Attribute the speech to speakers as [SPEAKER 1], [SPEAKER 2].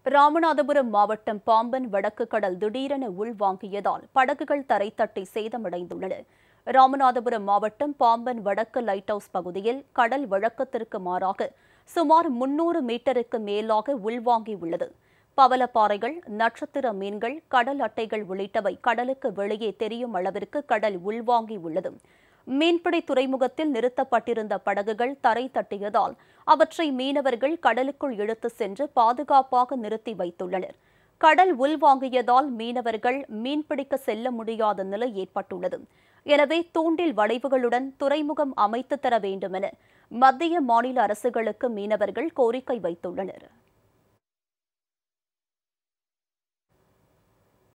[SPEAKER 1] ராமநாதபுரம் மாவட்டம் பாம்பன் வடக்கு கடல் திடீரென உள்வாங்கியதால் படகுகள் தரை தட்டி சேதமடைந்துள்ளன ராமநாதபுரம் மாவட்டம் பாம்பன் வடக்கு லைட் ஹவுஸ் பகுதியில் கடல் வழக்கத்திற்கு மாறாக சுமார் முன்னூறு மீட்டருக்கு மேலாக உள்வாங்கியுள்ளது பவளப்பாறைகள் நட்சத்திர மீன்கள் கடல் அட்டைகள் உள்ளிட்டவை கடலுக்கு வெளியே தெரியும் அளவிற்கு கடல் உள்வாங்கி உள்ளது மீன்பிடி துறைமுகத்தில் நிறுத்தப்பட்டிருந்த படகுகள் தரை தட்டியதால் அவற்றை மீனவர்கள் கடலுக்குள் இழுத்து சென்று பாதுகாப்பாக நிறுத்தி வைத்துள்ளனர் கடல் உள்வாங்கியதால் மீனவர்கள் மீன்பிடிக்க செல்ல முடியாத நிலை ஏற்பட்டுள்ளது எனவே தூண்டில் வளைவுகளுடன் துறைமுகம் அமைத்து தர வேண்டுமென மத்திய மாநில அரசுகளுக்கு மீனவர்கள் கோரிக்கை வைத்துள்ளனர்